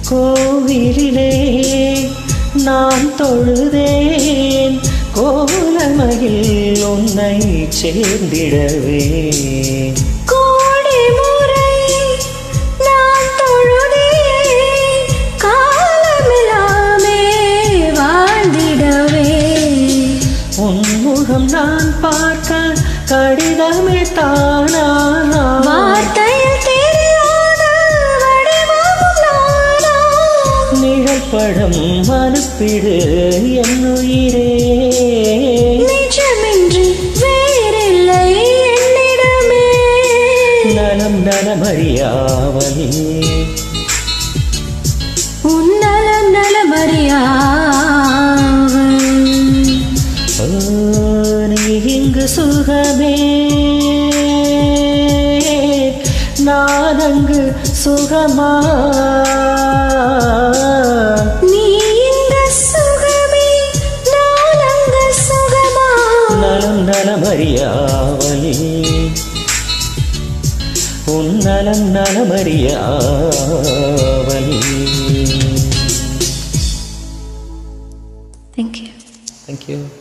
கோவிலிலே நான் தொழுதேன் கோலமகில் உன்னை சேர்ந்திடவே கோடி முறை நான் தொழுதேன் காலமெல்லாமே வாழ்ந்திடவே உன்முகம் நான் பார்க்க கடிதமே தானா வார்த்தையில் தெரியாத வடிவமும் நானா நிழற்படம் அனுப்பிடு என் உயிரே நிஜமின்றி வேறில்லை என்னிடமே நலம் நலமறியாவல் உன்னலம் நலமறியாவல் ஓ, நீ இங்கு சுகமே நான் அங்கு சுகமா நீ இந்த சுகமே நான் அங்க சுகமா நலம் நலமறியாவல் உன் நலம் நலமறியாவல் Thank you. தேங்க்யூ